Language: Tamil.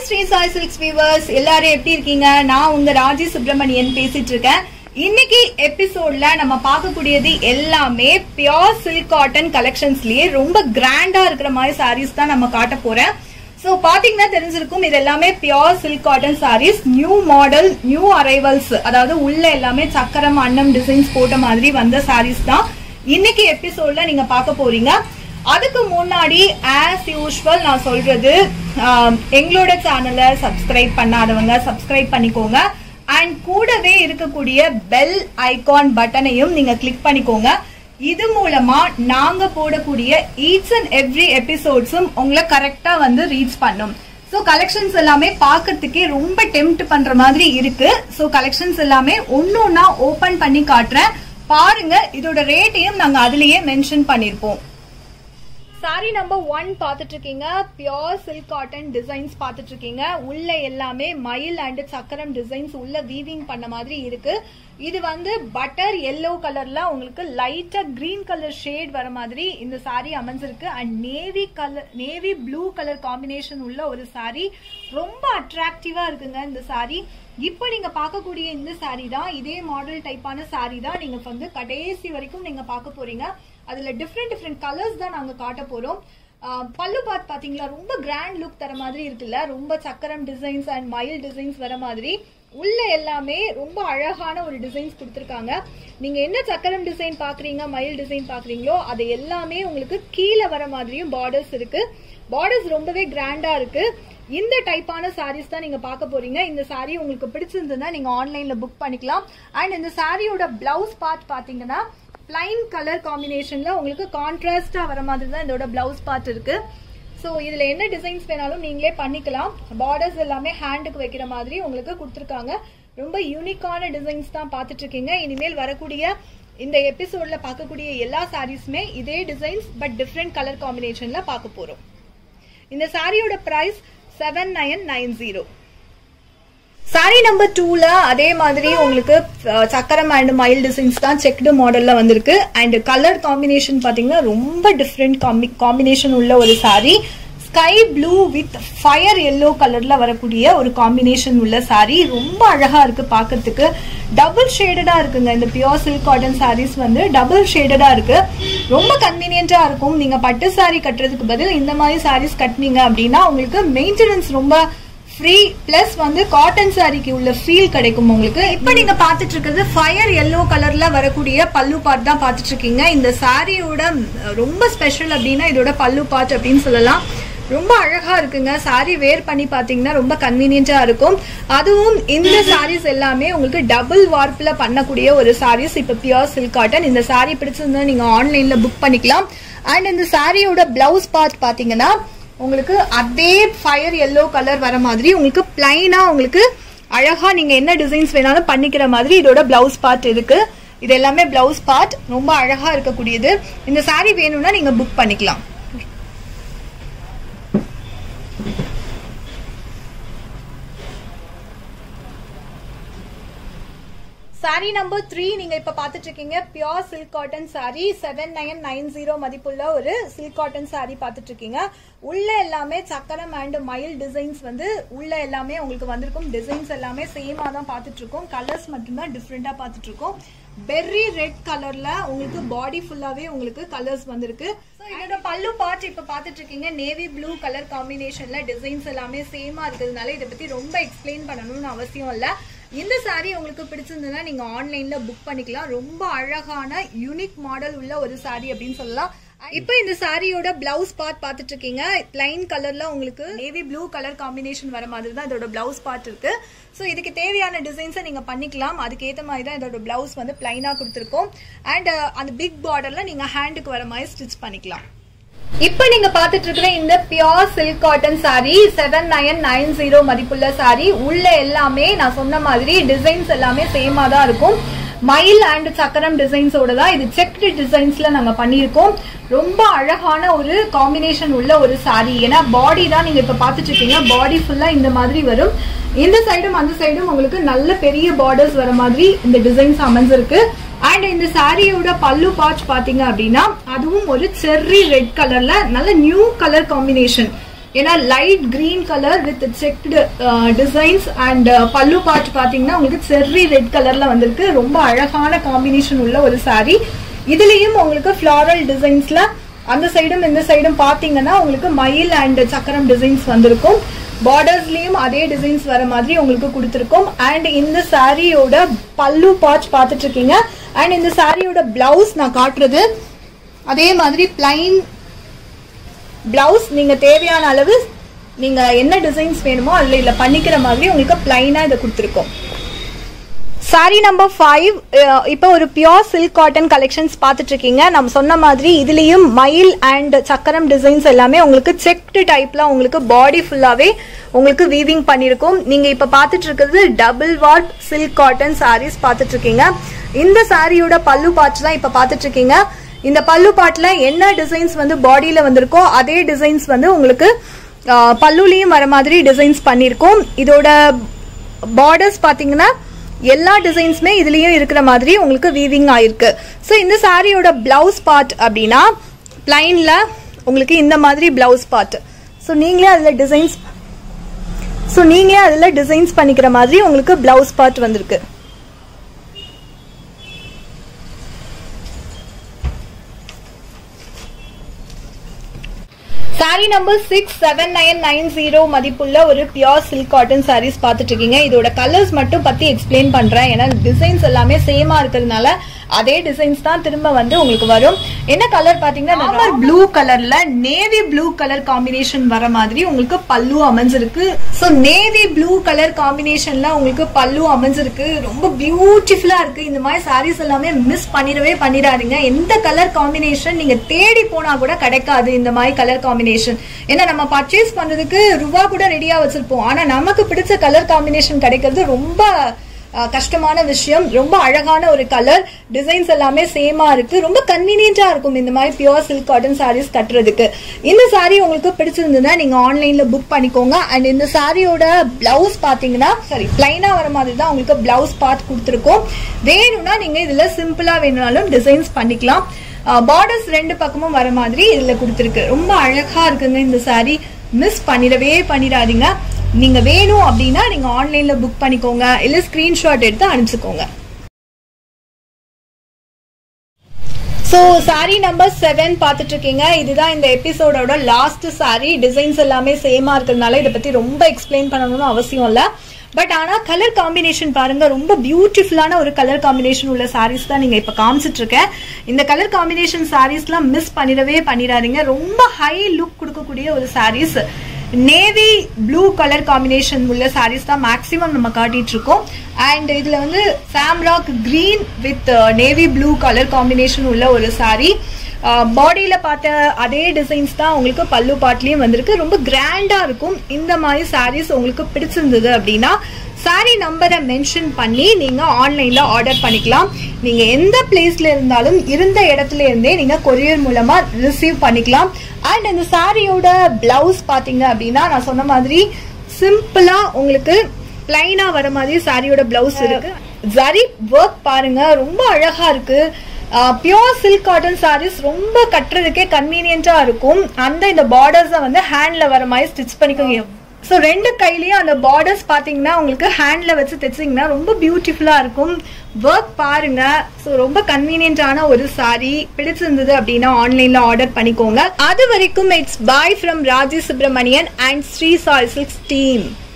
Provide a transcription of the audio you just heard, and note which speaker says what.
Speaker 1: ஸ்ரீ சாய் சில்க்ஸ் வியூவர்ஸ் எல்லாரும் எப்படி இருக்கீங்க நான் உங்க ராஜி சுப்பிரமணியன் பேசிட்டு இருக்கேன் இன்னைக்கு எபிசோட்ல நம்ம பார்க்கக்கூடியது எல்லாமே பியோர் சில்க் காட்டன் கலெக்ஷன்ஸ்லயே ரொம்ப கிராண்டா இருக்கிற மாதிரி சாரீஸ் தான் நம்ம காட்ட போறேன் சோ பாத்தீங்கன்னா தெரிஞ்சிருக்கும் இது எல்லாமே pure silk cotton sarees new model new arrivals அதாவது உள்ள எல்லாமே சக்கரம் அன்னம் டிசைன்ஸ் போட்ட மாதிரி வந்த சாரீஸ் தான் இன்னைக்கு எபிசோட்ல நீங்க பார்க்க போறீங்க அதுக்கு முன்னாடி ஆஸ் யூஷுவல் நான் சொல்றது ஆம், எங்களோட சேனலை சப்ஸ்கிரைப் பண்ணாதவங்க சப்ஸ்கிரைப் பண்ணிக்கோங்க அண்ட் கூடவே இருக்கக்கூடிய பெல் ஐகான் பட்டனையும் நீங்க கிளிக் பண்ணிக்கோங்க இது மூலமா நாங்க போடக்கூடிய ஈச் அண்ட் எவ்ரி எபிசோட்ஸும் உங்களை கரெக்டா வந்து ரீச் பண்ணும் ஸோ கலெக்ஷன்ஸ் எல்லாமே பார்க்கறதுக்கே ரொம்ப டெம்ட் பண்ற மாதிரி இருக்கு ஸோ கலெக்ஷன்ஸ் எல்லாமே ஒன்னு ஒன்னா ஓபன் பண்ணி காட்டுறேன் பாருங்க இதோட ரேட்டையும் நாங்க அதுலயே மென்ஷன் பண்ணிருப்போம் சாரி நம்பர் ஒன் பார்த்துட்டு இருக்கீங்க பியோர் சில்க் காட்டன் டிசைன்ஸ் பார்த்துட்டு இருக்கீங்க உள்ள எல்லாமே மயில் அண்ட் சக்கரம் டிசைன்ஸ் உள்ள வீவிங் பண்ண மாதிரி இருக்கு இது வந்து பட்டர் எல்லோ கலர்ல உங்களுக்கு லைட்டா கிரீன் கலர் ஷேட் வர மாதிரி இந்த சாரி அமைஞ்சிருக்கு and navy colour navy blue colour combination உள்ள ஒரு சாரி ரொம்ப அட்ராக்டிவா இருக்குங்க இந்த சாரி இப்போ நீங்க பார்க்கக்கூடிய இந்த சாரி தான் இதே மாடல் டைப்பான சாரி தான் நீங்க வந்து கடைசி வரைக்கும் நீங்க பார்க்க போறீங்க அதுல டிஃப்ரெண்ட் டிஃப்ரெண்ட் கலர்ஸ் தான் நாங்க காட்ட போறோம் ஆஹ் பல்லு பாத் பாத்தீங்களா ரொம்ப கிராண்ட் லுக் தர மாதிரி இருக்குல்ல ரொம்ப சக்கரம் டிசைன்ஸ் அண்ட் மயில் டிசைன்ஸ் வர மாதிரி உள்ள எல்லாமே ரொம்ப அழகான ஒரு டிசைன்ஸ் கொடுத்துருக்காங்க நீங்க என்ன சக்கரம் டிசைன் பாக்குறீங்க மயில் டிசைன் பாக்குறீங்களோ அது எல்லாமே உங்களுக்கு கீழே வர மாதிரியும் பார்டர்ஸ் இருக்கு பார்டர்ஸ் ரொம்பவே கிராண்டா இருக்கு இந்த டைப்பான சாரீஸ் தான் நீங்க பார்க்க போறீங்க இந்த சாரி உங்களுக்கு பிடிச்சிருந்ததுன்னா நீங்க ஆன்லைன்ல புக் பண்ணிக்கலாம் அண்ட் இந்த சாரியோட பிளவுஸ் பார்ட் பாத்தீங்கன்னா பிளைன் கலர் காம்பினேஷன்ல உங்களுக்கு கான்ட்ராஸ்டா வர மாதிரி தான் இதோட பிளவுஸ் பார்ட் இருக்கு ஸோ இதுல என்ன டிசைன்ஸ் வேணாலும் நீங்களே பண்ணிக்கலாம் பார்டர்ஸ் எல்லாமே ஹேண்டுக்கு வைக்கிற மாதிரி உங்களுக்கு கொடுத்துருக்காங்க ரொம்ப யூனிக்கான டிசைன்ஸ் தான் பார்த்துட்டு இருக்கீங்க இனிமேல் வரக்கூடிய இந்த எபிசோட்ல பார்க்கக்கூடிய எல்லா சாரீஸுமே இதே டிசைன்ஸ் பட் டிஃப்ரெண்ட் கலர் காம்பினேஷன்ல பார்க்க போறோம் இந்த சாரியோட price seven nine nine zero saree number டூல அதே மாதிரி உங்களுக்கு அஹ், சக்கரம் அண்ட் மைல் டிசைன்ஸ் தான் செக்டு மாடல்ல வந்திருக்கு அண்ட் கலர் காம்பினேஷன் பாத்தீங்கன்னா ரொம்ப டிஃப்ரெண்ட் காம்பினேஷன் உள்ள ஒரு saree sky blue with fire yellow கலர்ல வரக்கூடிய ஒரு காம்பினேஷன் உள்ள சாரி ரொம்ப அழகா இருக்கு பார்க்கிறதுக்கு டபுள் ஷேடடா இருக்குங்க இந்த பியோர் சில்க் காட்டன் சாரீஸ் வந்து டபுள் ஷேடடா இருக்கு ரொம்ப கன்வீனியன்ட்டா இருக்கும் நீங்க பட்டு சாரி கட்டுறதுக்கு பதில் இந்த மாதிரி சாரீஸ் கட்டினீங்க அப்படின்னா உங்களுக்கு மெயின்டெனன்ஸ் ரொம்ப ஃப்ரீ பிளஸ் வந்து காட்டன் சாரிக்கு உள்ள ஃபீல் கிடைக்கும் உங்களுக்கு இப்போ நீங்க பாத்துட்டு இருக்கிறது ஃபயர் எல்லோ கலர்ல வரக்கூடிய பல்லு பார்ட் தான் பாத்துட்டு இருக்கீங்க இந்த சாரியோட ரொம்ப ஸ்பெஷல் அப்படின்னா இதோட பல்லு பார்ட் அப்படின்னு சொல்லலாம் ரொம்ப அழகா இருக்குங்க சாரி வேர் பண்ணி பாத்தீங்கன்னா ரொம்ப கன்வீனியன்ட்டா இருக்கும் அதுவும் இந்த சாரீஸ் எல்லாமே உங்களுக்கு டபுள் வார்ப்ல பண்ணக்கூடிய ஒரு சாரீஸ் இப்ப பியோர் சில்க் காட்டன் இந்த சாரி பிடிச்சிருந்தா நீங்க ஆன்லைன்ல புக் பண்ணிக்கலாம் அண்ட் இந்த சாரியோட பிளவுஸ் பார்ட் பாத்தீங்கன்னா உங்களுக்கு அதே ஃபயர் எல்லோ கலர் வர மாதிரி உங்களுக்கு பிளைனா உங்களுக்கு அழகா நீங்க என்ன டிசைன்ஸ் வேணாலும் பண்ணிக்கிற மாதிரி இதோட பிளவுஸ் பார்ட் இருக்கு இது எல்லாமே பிளவுஸ் பார்ட் ரொம்ப அழகா இருக்கக்கூடியது இந்த saree வேணும்னா நீங்க புக் பண்ணிக்கலாம் சாரி நம்பர் த்ரீ நீங்க இப்ப பாத்துட்டு இருக்கீங்க pure silk cotton saree seven nine nine zero மதிப்புள்ள ஒரு சில்க் காட்டன் சாரி பாத்துட்டு இருக்கீங்க உள்ள எல்லாமே சக்கரம் அண்ட் மயில் டிசைன்ஸ் வந்து உள்ள எல்லாமே உங்களுக்கு வந்திருக்கும் டிசைன்ஸ் எல்லாமே சேமா தான் பாத்துட்டு இருக்கோம் கலர்ஸ் மட்டும்தான் டிஃப்ரெண்டா பாத்துட்டு இருக்கோம் பெர்ரி ரெட் கலர்ல உங்களுக்கு பாடி ஃபுல்லாவே உங்களுக்கு கலர்ஸ் வந்திருக்கு So, இதோட பல்லு பார்ட் இப்ப பாத்துட்டு இருக்கீங்க நேவி ப்ளூ கலர் காம்பினேஷன்ல டிசைன்ஸ் எல்லாமே சேமா இருக்கிறதுனால இதை பத்தி ரொம்ப எக்ஸ்பிளைன் பண்ணணும்னு அவசியம் இல்ல இந்த saree உங்களுக்கு பிடிச்சிருந்ததுன்னா நீங்க ஆன்லைன்ல புக் பண்ணிக்கலாம் ரொம்ப அழகான யூனிக் மாடல் உள்ள ஒரு saree அப்படின்னு சொல்லலாம் இப்போ இந்த சாரியோட பிளவுஸ் பார்ட் பார்த்துட்டு இருக்கீங்க பிளைன் கலர்ல உங்களுக்கு நேவி ப்ளூ கலர் காம்பினேஷன் வர மாதிரி தான் இதோட பிளவுஸ் பார்ட் இருக்கு ஸோ இதுக்கு தேவையான டிசைன்ஸை நீங்க பண்ணிக்கலாம் அதுக்கேற்ற மாதிரி தான் இதோட பிளவுஸ் வந்து பிளைனா கொடுத்துருக்கோம் அண்ட் அந்த பிக் பார்டர்ல நீங்க ஹேண்டுக்கு வர மாதிரி ஸ்டிச் பண்ணிக்கலாம் இப்ப நீங்க பாத்துட்டு இருக்கிற இந்த pure silk cotton saree seven nine nine zero மதிப்புள்ள சாரி உள்ள எல்லாமே நான் சொன்ன மாதிரி டிசைன்ஸ் எல்லாமே சேமா தான் இருக்கும் மயில் அண்ட் சக்கரம் டிசைன்ஸோட தான் இது செக்டு டிசைன்ஸ்ல நாங்க பண்ணியிருக்கோம் ரொம்ப அழகான ஒரு காம்பினேஷன் உள்ள ஒரு சாரி ஏன்னா பாடி தான் நீங்க இப்ப பாத்துட்டு இருக்கீங்க பாடி ஃபுல்லா இந்த மாதிரி வரும் இந்த சைடும் அந்த சைடும் உங்களுக்கு நல்ல பெரிய பார்டர்ஸ் வர மாதிரி இந்த டிசைன்ஸ் அமைஞ்சிருக்கு அண்ட் இந்த சாரியோட பல்லு பாட்ச் பாத்தீங்க அப்படின்னா அதுவும் ஒரு செர்ரி ரெட் கலர்ல நல்ல நியூ கலர் காம்பினேஷன் ஏன்னா light green colour with checked designs and பல்லு பார்ட் பாத்தீங்கன்னா உங்களுக்கு செர்ரி ரெட் கலர்ல வந்திருக்கு ரொம்ப அழகான காம்பினேஷன் உள்ள ஒரு saree இதுலயும் உங்களுக்கு ஃபிளாரல் டிசைன்ஸ்ல அந்த சைடும் இந்த சைடும் பாத்தீங்கன்னா உங்களுக்கு மயில் அண்ட் சக்கரம் டிசைன்ஸ் வந்திருக்கும் பார்டர்ஸ்லயும் அதே டிசைன்ஸ் வர மாதிரி உங்களுக்கு கொடுத்துருக்கோம் அண்ட் இந்த சாரியோட பல்லு பாட்ச் பார்த்துட்டு இருக்கீங்க அண்ட் இந்த சாரியோட பிளவுஸ் நான் காட்டுறது அதே மாதிரி பிளைன் பிளவுஸ் நீங்க தேவையான அளவு நீங்க என்ன டிசைன்ஸ் வேணுமோ அதுல இல்ல பண்ணிக்கிற மாதிரி உங்களுக்கு பிளைனா இதை கொடுத்துருக்கோம் சாரி நம்பர் ஃபைவ் இப்போ ஒரு பியோர் சில்க் காட்டன் கலெக்ஷன்ஸ் பார்த்துட்டு இருக்கீங்க நம்ம சொன்ன மாதிரி இதுலேயும் மயில் அண்ட் சக்கரம் டிசைன்ஸ் எல்லாமே உங்களுக்கு செக்டு டைப்ல உங்களுக்கு பாடி ஃபுல்லாகவே உங்களுக்கு வீவிங் பண்ணியிருக்கும் நீங்கள் இப்போ பார்த்துட்டு இருக்கிறது double warp silk cotton sarees பார்த்துட்டு இருக்கீங்க இந்த சாரியோட பல்லு பார்ட்ஸ் தான் இப்போ பார்த்துட்டு இருக்கீங்க இந்த பல்லு பாட்டில் என்ன டிசைன்ஸ் வந்து பாடியில் வந்திருக்கோ அதே டிசைன்ஸ் வந்து உங்களுக்கு அஹ், பல்லுலயும் வர மாதிரி டிசைன்ஸ் பண்ணியிருக்கோம் இதோட பார்டர்ஸ் பார்த்தீங்கன்னா எல்லா டிசைன்ஸுமே இதுலயும் இருக்கிற மாதிரி உங்களுக்கு வீவிங் ஆயிருக்கு ஸோ இந்த சாரியோட பிளவுஸ் பார்ட் அப்படின்னா பிளைன்ல உங்களுக்கு இந்த மாதிரி பிளவுஸ் பார்ட் ஸோ நீங்களே அதில் டிசைன்ஸ் ஸோ நீங்களே அதில் டிசைன்ஸ் பண்ணிக்கிற மாதிரி உங்களுக்கு பிளவுஸ் பார்ட் வந்திருக்கு saree number six seven nine nine zero மதிப்புள்ள ஒரு பியோர் சில்க் காட்டன் சாரீஸ் பார்த்துட்டு இருக்கீங்க இதோட கலர்ஸ் மட்டும் பத்தி எக்ஸ்பிளைன் பண்றேன் ஏன்னா டிசைன்ஸ் எல்லாமே சேமா இருக்கிறதுனால அதே டிசைன்ஸ் தான் திரும்ப வந்து உங்களுக்கு வரும் என்ன கலர் பாத்தீங்கன்னா நார்மல் ப்ளூ கலர்ல நேவி ப்ளூ கலர் காம்பினேஷன் வர மாதிரி உங்களுக்கு பல்லு அமைஞ்சிருக்கு ஸோ நேவி ப்ளூ கலர் காம்பினேஷன்ல உங்களுக்கு பல்லு அமைஞ்சிருக்கு ரொம்ப பியூட்டிஃபுல்லா இருக்கு இந்த மாதிரி சாரீஸ் எல்லாமே மிஸ் பண்ணிடவே பண்ணிடாதீங்க எந்த கலர் காம்பினேஷன் நீங்க தேடி போனா கூட கிடைக்காது இந்த மாதிரி கலர் காம்பினேஷன் ஏன்னா நம்ம பர்ச்சேஸ் பண்றதுக்கு ரூபா கூட ரெடியா வச்சிருப்போம் ஆனா நமக்கு பிடிச்ச கலர் காம்பினேஷன் கிடைக்கிறது ரொம்ப அஹ், கஷ்டமான விஷயம் ரொம்ப அழகான ஒரு கலர் டிசைன்ஸ் எல்லாமே சேமா இருக்கு ரொம்ப கன்வீனியன்டா இருக்கும் இந்த மாதிரி பியூர் சில்க் காட்டன் சாரீஸ் கட்டுறதுக்கு இந்த saree உங்களுக்கு பிடிச்சிருந்ததுன்னா நீங்க ஆன்லைன்ல புக் பண்ணிக்கோங்க அண்ட் இந்த சாரியோட பிளவுஸ் பாத்தீங்கன்னா சரி பிளைனா வர மாதிரி தான் உங்களுக்கு பிளவுஸ் பார்த்து கொடுத்துருக்கோம் வேணும்னா நீங்க இதுல சிம்பிளா வேணும்னாலும் டிசைன்ஸ் பண்ணிக்கலாம் பார்டர்ஸ் ரெண்டு பக்கமும் வர மாதிரி இதுல கொடுத்துருக்கு ரொம்ப அழகா இருக்குங்க இந்த saree மிஸ் பண்ணிடவே பண்ணிடாதீங்க நீங்க வேணும் அப்படின்னா நீங்க ஆன்லைன்ல புக் பண்ணிக்கோங்க இல்ல ஸ்கிரீன்ஷாட் எடுத்து அனுப்பிச்சுக்கோங்க ஸோ சாரி நம்பர் செவன் பார்த்துட்டு இருக்கீங்க இதுதான் இந்த எபிசோடோட லாஸ்ட் சாரி டிசைன்ஸ் எல்லாமே சேமா இருக்கிறதுனால இதை பத்தி ரொம்ப எக்ஸ்பிளைன் பண்ணணும்னு அவசியம் இல்லை பட் ஆனால் கலர் காம்பினேஷன் பாருங்க ரொம்ப பியூட்டிஃபுல்லான ஒரு கலர் காம்பினேஷன் உள்ள சாரீஸ் தான் நீங்க இப்ப காமிச்சிட்டு இருக்கேன் இந்த கலர் காம்பினேஷன் சாரீஸ்லாம் மிஸ் பண்ணிடவே பண்ணிடாதீங்க ரொம்ப ஹை லுக் கொடுக்கக்கூடிய ஒரு sarees navy blue colour combination உள்ள சாரீஸ் தான் மேக்ஸிமம் நம்ம காட்டிட்டு இருக்கோம் அண்ட் இதுல வந்து shamrock green with navy blue colour combination உள்ள ஒரு saree பாடியில பார்த்த அதே டிசைன்ஸ் தான் உங்களுக்கு பல்லு பாட்லயும் வந்திருக்கு ரொம்ப கிராண்டா இருக்கும் இந்த மாதிரி sarees உங்களுக்கு பிடிச்சிருந்தது அப்படின்னா சாரி நம்பரை மென்ஷன் பண்ணி நீங்க ஆன்லைன்ல ஆர்டர் பண்ணிக்கலாம் நீங்க எந்த பிளேஸ்ல இருந்தாலும் இருந்த இடத்துல இருந்தே நீங்க கொரியர் மூலமா ரிசீவ் பண்ணிக்கலாம் அண்ட் இந்த சாரியோட பிளவுஸ் பாத்தீங்க அப்படின்னா நான் சொன்ன மாதிரி சிம்பிளா உங்களுக்கு பிளைனா வர மாதிரி சாரியோட பிளவுஸ் இருக்கு ஜரி ஒர்க் பாருங்க ரொம்ப அழகா இருக்கு பியோர் சில்க் காட்டன் சாரீஸ் ரொம்ப கட்டுறதுக்கே கன்வீனியன்ட்டா இருக்கும் அந்த இந்த பார்டர்ஸை வந்து ஹேண்ட்ல வர மாதிரி ஸ்டிச் பண்ணிக்கோங்க ஸோ ரெண்டு கையிலயும் அந்த பார்டர்ஸ் பாத்தீங்கன்னா உங்களுக்கு ஹேண்ட்ல வச்சு தைச்சிங்கன்னா ரொம்ப பியூட்டிஃபுல்லா இருக்கும் ஒர்க் பாருங்க ஸோ ரொம்ப கன்வீனியன்டான ஒரு சாரி பிடிச்சிருந்தது அப்படின்னா ஆன்லைன்ல ஆர்டர் பண்ணிக்கோங்க அது வரைக்கும் it's bye from Raji Subramanian and Sri Sai Silks team